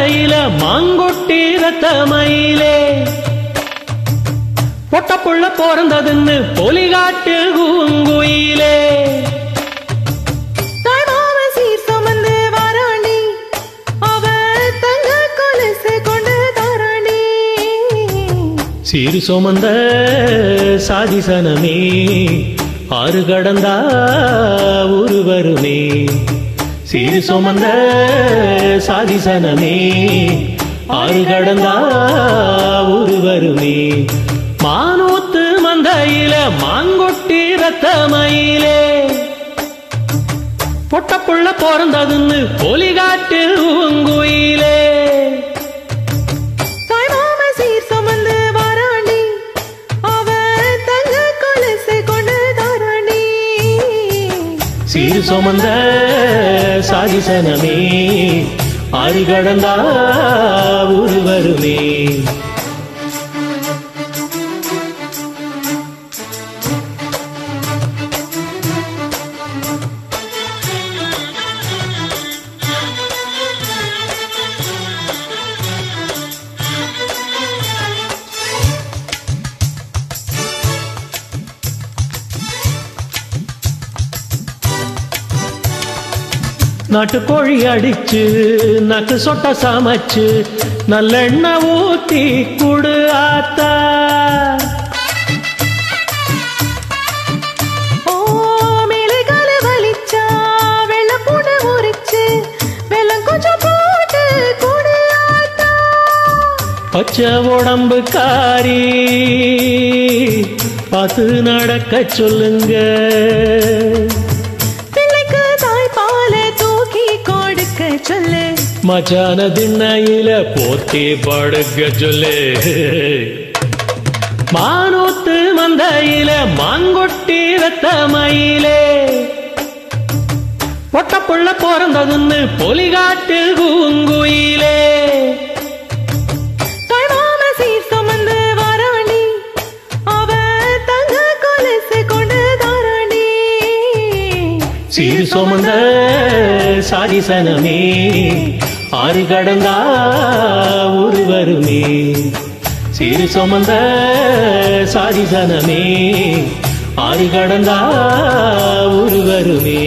மந்தையில மாங்கொட்டி ரத்தமயிலே பொட்டப்புள்ள பிறந்ததுன்னு பொலிகாட்டு கூங்குயிலே தாய்மாம சீர் சுமந்து வாராண்டி அவ தங்க கொலுசு கொண்டு தாராண்டி சீரு சுமந்த சாதிசனமே ஆறு கடந்தா ஒரு வருமே சீரு சுமந்த சாதிசனமே ஆறு கடந்தா ஒரு வருமே மானூத்து மந்தையில மாங்கொட்டி ரத்தமயிலே பொட்டப்புள்ள பிறந்ததுன்னு பொலிகாட்டு உங்குயிலே தாய்மாம சீர் சுமந்து வாராண்டி அவ தங்க கொலுசு கொண்டு தாராண்டி சீர் சுமந்த சாதிசனமே ஆறு கடந்தா ஒரு வருமே நாட்டுக்கோழி அடிச்சு நக்கு சொட்ட சமைச்சு நல்லெண்ணெய் ஊத்தி குடு ஆத்தா ஓ மேலே கால வலிச்சா வெள்ளப்பூண்டு உரிச்சு வெள்ளம் கொஞ்சம் போட்டு கொடு ஆத்தா பச்சை உடம்பு காரி பார்த்து நடக்க சொல்லுங்க பிள்ளைக்கு தாய்ப்பால தூக்கி கொடுக்க சொல்லு மச்சான திண்ணையில போத்தி படுக்க சொல்லு மானூத்து மந்தையில மாங்கொட்டி ரத்தமயிலே பொட்டப்புள்ள பிறந்ததுன்னு பொலிகாட்டு கூங்குயிலே தாய்மாம சீர் சுமந்து வாராண்டி அவ தங்க கொலுசு கொண்டு தாராண்டி சீர் சுமந்த சாதிசனமே ஆறு கடந்தா ஒரு வருமே சீர் சுமந்த சாதிசனமே ஆறு கடந்தா ஒரு வருமே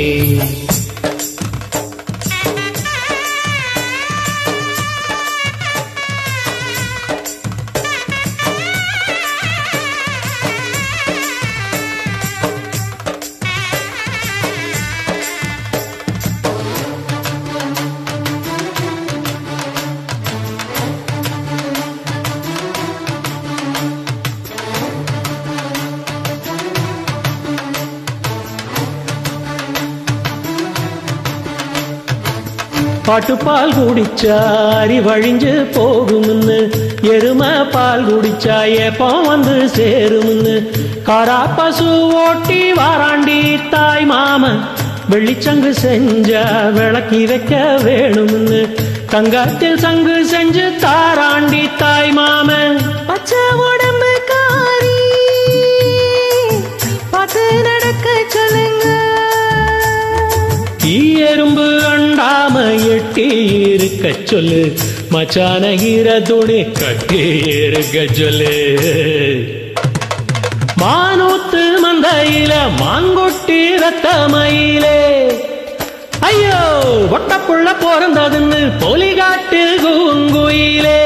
பாட்டுப்பால் குடிச்சா அரி வழிஞ்சு போகும்னு எருமை பால் குடிச்சா ஏப்பம் வந்து சேரும்னு காரா பசு ஓட்டி வாராண்டி தாய் மாமன் வெள்ளிச்சங்கு செஞ்சா விளக்கி வைக்க வேணும்னு தங்கத்தில் சங்கு செஞ்சு தாராண்டி தாய் மாமன் பச்சை உடம்பு காரி பார்த்து நடக்க சொல்லுங்க ஈ எறும்பு அண்டாம எட்டி இருக்க சொல்லு மச்சான ஈர துணி கட்டி இருக்க சொல்லு மானூத்து மந்தையில மாங்கொட்டி ரத்தமயிலே ஐயோ ஒட்டப்புள்ள பிறந்ததுன்னு பொலிகாட்டு கூங்குயிலே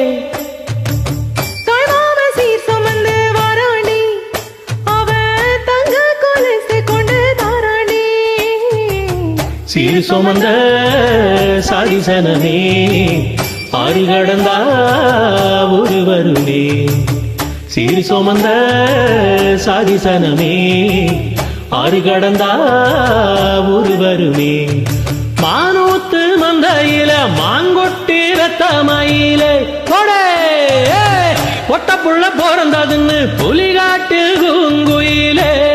தாய்மாம சீர் சுமந்து வாராண்டி அவ தங்க கொலுசு கொண்டு தாராண்டி சீர் சுமந்த சாதிசனமே ஆறு கடந்தா ஒரு வருமே சீர் சுமந்த சாதிசனமே ஆறு கடந்தா ஒரு வருமே மானூத்து மந்தையில மாங்கொட்டி ரத்தமயிலே கொடே ஒட்டப்புள்ள பிறந்ததுன்னு புலிகாட்டு குங்குயிலே